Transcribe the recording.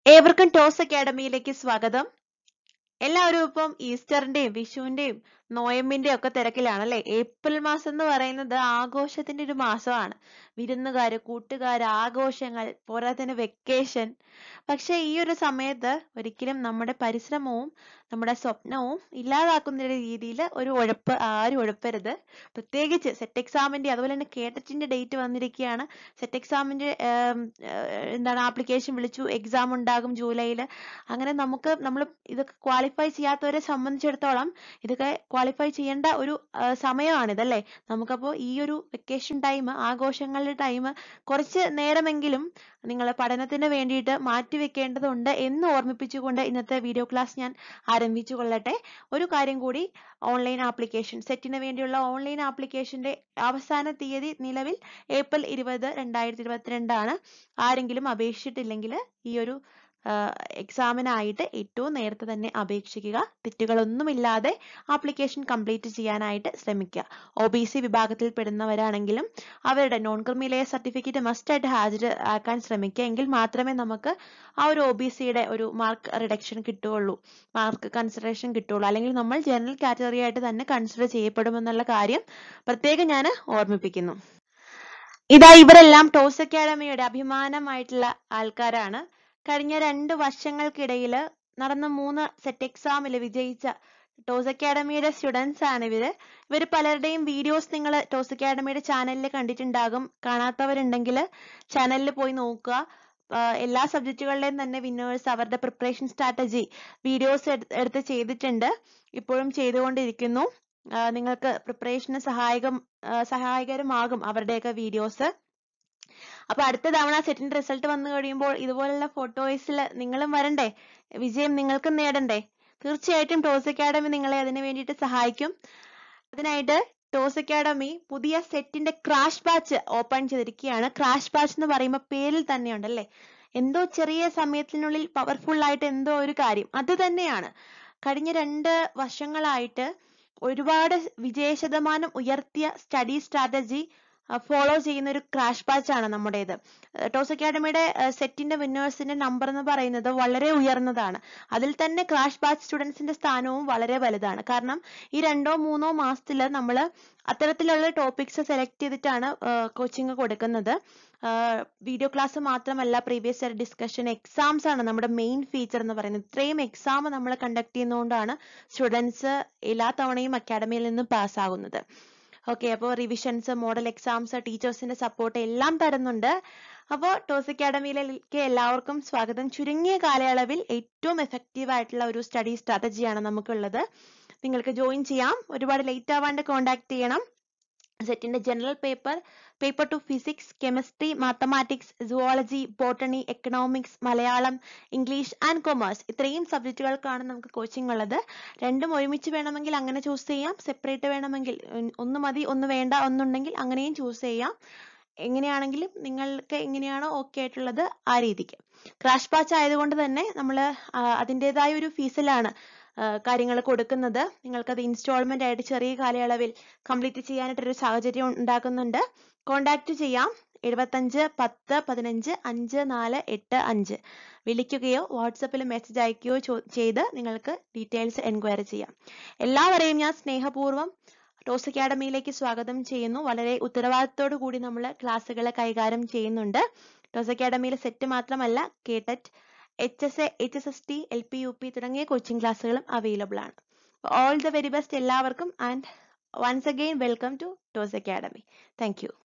ഏവർക്കും ടോസ് അക്കാഡമിയിലേക്ക് സ്വാഗതം എല്ലാവരും ഇപ്പം ഈസ്റ്ററിന്റെയും വിഷുവിന്റെയും നോയമ്പിന്റെയും ഒക്കെ തിരക്കിലാണല്ലേ ഏപ്രിൽ മാസം എന്ന് പറയുന്നത് ആഘോഷത്തിന്റെ ഒരു മാസമാണ് വിരുന്നുകാര് കൂട്ടുകാര് ആഘോഷങ്ങൾ പോരാത്തതിന് വെക്കേഷൻ പക്ഷെ ഈ ഒരു സമയത്ത് ഒരിക്കലും നമ്മുടെ പരിശ്രമവും നമ്മുടെ സ്വപ്നവും ഇല്ലാതാക്കുന്ന രീതിയിൽ ഒരു ഉഴപ്പ് ആരും ഉഴപ്പരുത് പ്രത്യേകിച്ച് സെറ്റ് എക്സാമിന്റെ അതുപോലെ തന്നെ കേട്ടറ്റിന്റെ ഡേറ്റ് വന്നിരിക്കുകയാണ് സെറ്റ് എക്സാമിന്റെ എന്താണ് ആപ്ലിക്കേഷൻ വിളിച്ചു എക്സാം ഉണ്ടാകും ജൂലൈയിൽ അങ്ങനെ നമുക്ക് നമ്മൾ ഇതൊക്കെ ക്വാളിഫൈ ചെയ്യാത്തവരെ സംബന്ധിച്ചിടത്തോളം ഇതൊക്കെ ക്വാളിഫൈ ചെയ്യേണ്ട ഒരു ആ, സമയമാണിതല്ലേ നമുക്കപ്പോൾ ഈ ഒരു വെക്കേഷൻ ടൈം ആഘോഷങ്ങളുടെ ടൈം കുറച്ച് നേരമെങ്കിലും നിങ്ങൾ പഠനത്തിന് വേണ്ടിയിട്ട് മാറ്റിവെക്കേണ്ടതുണ്ട് എന്ന് ഓർമ്മിപ്പിച്ചുകൊണ്ട് ഇന്നത്തെ വീഡിയോ ക്ലാസ് ഞാൻ ആരംഭിച്ചു കൊള്ളട്ടെ ഒരു കാര്യം കൂടി ഓൺലൈൻ ആപ്ലിക്കേഷൻ സെറ്റിന് വേണ്ടിയുള്ള ഓൺലൈൻ ആപ്ലിക്കേഷന്റെ അവസാന തീയതി നിലവിൽ ഏപ്രിൽ ഇരുപത് രണ്ടായിരത്തി ഇരുപത്തിരണ്ടാണ് ആരെങ്കിലും അപേക്ഷിച്ചിട്ടില്ലെങ്കിൽ ഈ ഒരു എക്സാമിനായിട്ട് ഏറ്റവും നേരത്തെ തന്നെ അപേക്ഷിക്കുക തെറ്റുകളൊന്നുമില്ലാതെ ആപ്ലിക്കേഷൻ കംപ്ലീറ്റ് ചെയ്യാനായിട്ട് ശ്രമിക്കുക ഒ ബി സി വിഭാഗത്തിൽ പെടുന്നവരാണെങ്കിലും അവരുടെ നോൺ ക്രിമിലെയർ സർട്ടിഫിക്കറ്റ് മസ്റ്റ് ആയിട്ട് ഹാജരാക്കാൻ ശ്രമിക്കുക എങ്കിൽ മാത്രമേ നമുക്ക് ആ ഒരു ഒ ബി സിയുടെ ഒരു മാർക്ക് റിഡക്ഷൻ കിട്ടുകയുള്ളൂ മാർക്ക് കൺസിഡറേഷൻ കിട്ടുള്ളൂ അല്ലെങ്കിൽ നമ്മൾ ജനറൽ കാറ്റഗറി ആയിട്ട് തന്നെ കൺസിഡർ ചെയ്യപ്പെടുമെന്നുള്ള കാര്യം പ്രത്യേകം ഞാൻ ഓർമ്മിപ്പിക്കുന്നു ഇതാ ഇവരെല്ലാം ടോസ് അക്കാഡമിയുടെ അഭിമാനമായിട്ടുള്ള ആൾക്കാരാണ് കഴിഞ്ഞ രണ്ട് വർഷങ്ങൾക്കിടയിൽ നടന്ന മൂന്ന് സെറ്റ് എക്സാമിൽ വിജയിച്ച ടോസ് അക്കാഡമിയുടെ സ്റ്റുഡൻസ് ആണ് ഇവര് ഇവർ പലരുടെയും വീഡിയോസ് നിങ്ങൾ ടോസ് അക്കാഡമിയുടെ ചാനലിൽ കണ്ടിട്ടുണ്ടാകും കാണാത്തവരുണ്ടെങ്കിൽ ചാനലിൽ പോയി നോക്കുക ആഹ് എല്ലാ സബ്ജക്റ്റുകളുടെയും തന്നെ വിന്നേഴ്സ് അവരുടെ പ്രിപ്പറേഷൻ സ്ട്രാറ്റജി വീഡിയോസ് എടുത്ത് ചെയ്തിട്ടുണ്ട് ഇപ്പോഴും ചെയ്തുകൊണ്ടിരിക്കുന്നു ആഹ് നിങ്ങൾക്ക് പ്രിപ്പറേഷന് സഹായകം ആഹ് സഹായകരമാകും അവരുടെയൊക്കെ വീഡിയോസ് അപ്പൊ അടുത്ത തവണ സെറ്റിന്റെ റിസൾട്ട് വന്നു കഴിയുമ്പോൾ ഇതുപോലുള്ള ഫോട്ടോസിൽ നിങ്ങളും വരണ്ടേ വിജയം നിങ്ങൾക്കും നേടണ്ടേ തീർച്ചയായിട്ടും ടോസ് അക്കാഡമി നിങ്ങളെ അതിന് വേണ്ടിയിട്ട് സഹായിക്കും അതിനായിട്ട് ടോസ് അക്കാഡമി പുതിയ സെറ്റിന്റെ ക്രാഷ് ബാച്ച് ഓപ്പൺ ചെയ്തിരിക്കുകയാണ് ക്രാഷ് ബാച്ച് എന്ന് പറയുമ്പോൾ പേരിൽ തന്നെയുണ്ട് അല്ലേ എന്തോ ചെറിയ സമയത്തിനുള്ളിൽ പവർഫുൾ ആയിട്ട് എന്തോ ഒരു കാര്യം അത് തന്നെയാണ് കഴിഞ്ഞ രണ്ട് വർഷങ്ങളായിട്ട് ഒരുപാട് വിജയശതമാനം ഉയർത്തിയ സ്റ്റഡി സ്ട്രാറ്റജി ഫോളോ ചെയ്യുന്ന ഒരു ക്രാഷ് ബാച്ച് ആണ് നമ്മുടേത് ഏഹ് ടോസ് അക്കാഡമിയുടെ സെറ്റിന്റെ വിന്നേഴ്സിന്റെ നമ്പർ എന്ന് പറയുന്നത് വളരെ ഉയർന്നതാണ് അതിൽ തന്നെ ക്രാഷ് ബാച്ച് സ്റ്റുഡൻസിന്റെ സ്ഥാനവും വളരെ വലുതാണ് കാരണം ഈ രണ്ടോ മൂന്നോ മാസത്തിൽ നമ്മൾ അത്തരത്തിലുള്ള ടോപ്പിക്സ് സെലക്ട് ചെയ്തിട്ടാണ് കോച്ചിങ് കൊടുക്കുന്നത് വീഡിയോ ക്ലാസ് മാത്രമല്ല പ്രീവിയസ് ഇയർ ഡിസ്കഷൻ എക്സാംസ് ആണ് നമ്മുടെ മെയിൻ ഫീച്ചർ എന്ന് പറയുന്നത് ഇത്രയും എക്സാം നമ്മൾ കണ്ടക്ട് ചെയ്യുന്നതുകൊണ്ടാണ് സ്റ്റുഡൻസ് എല്ലാ തവണയും അക്കാഡമിയിൽ നിന്നും പാസ്സാകുന്നത് ഓക്കെ അപ്പോൾ റിവിഷൻസ് മോഡൽ എക്സാംസ് ടീച്ചേഴ്സിന്റെ സപ്പോർട്ട് എല്ലാം തരുന്നുണ്ട് അപ്പോൾ ടോസ് അക്കാഡമിയിലേക്ക് എല്ലാവർക്കും സ്വാഗതം ചുരുങ്ങിയ കാലയളവിൽ ഏറ്റവും എഫക്റ്റീവ് ആയിട്ടുള്ള ഒരു സ്റ്റഡി സ്ട്രാറ്റജിയാണ് നമുക്കുള്ളത് നിങ്ങൾക്ക് ജോയിൻ ചെയ്യാം ഒരുപാട് ലേറ്റ് ആവാണ്ട് കോൺടാക്ട് ചെയ്യണം സെറ്റിന്റെ general paper paper two physics chemistry mathematics zoology botany economics Malayalam English and commerce ഇത്രയും സബ്ജക്റ്റുകൾക്കാണ് നമുക്ക് കോച്ചിങ് ഉള്ളത് രണ്ടും ഒരുമിച്ച് വേണമെങ്കിൽ അങ്ങനെ ചൂസ് ചെയ്യാം സെപ്പറേറ്റ് വേണമെങ്കിൽ ഉം, ഒന്ന് മതി ഒന്ന് വേണ്ട ഒന്നുണ്ടെങ്കിൽ അങ്ങനെയും ചൂസ് ചെയ്യാം എങ്ങനെയാണെങ്കിലും നിങ്ങൾക്ക് എങ്ങനെയാണോ ഓക്കെ ആയിട്ടുള്ളത് ആ രീതിക്ക് ക്രാഷ് ബാച്ച് ആയതുകൊണ്ട് തന്നെ നമ്മൾ അതിൻ്റെതായ ഒരു ഫീസിലാണ് കാര്യങ്ങൾ കൊടുക്കുന്നത് നിങ്ങൾക്കത് ഇൻസ്റ്റാൾമെന്റ് ആയിട്ട് ചെറിയ കാലയളവിൽ കംപ്ലീറ്റ് ചെയ്യാനായിട്ടൊരു സാഹചര്യം ഉണ്ടാക്കുന്നുണ്ട് കോണ്ടാക്ട് ചെയ്യാം എഴുപത്തഞ്ച് പത്ത് പതിനഞ്ച് അഞ്ച് നാല് എട്ട് അഞ്ച് വിളിക്കുകയോ വാട്സപ്പിൽ മെസ്സേജ് അയക്കുകയോ ചോ- ചെയ്ത് നിങ്ങൾക്ക് ഡീറ്റെയിൽസ് എൻക്വയറി ചെയ്യാം എല്ലാവരെയും ഞാൻ സ്നേഹപൂർവ്വം ടോസ് അക്കാഡമിയിലേക്ക് സ്വാഗതം ചെയ്യുന്നു വളരെ ഉത്തരവാദിത്തോടു കൂടി നമ്മൾ ക്ലാസ്സുകൾ കൈകാര്യം ചെയ്യുന്നുണ്ട് ടോസ് അക്കാഡമിയിൽ സെറ്റ് മാത്രമല്ല കേട്ടറ്റ് H S A H S S T L P U P തുടങ്ങിയ കോച്ചിങ് ക്ലാസ്സുകളും അവൈലബിൾ ആണ് ഓൾ ദ വെരി ബെസ്റ്റ് എല്ലാവർക്കും and once again welcome to Toss academy thank U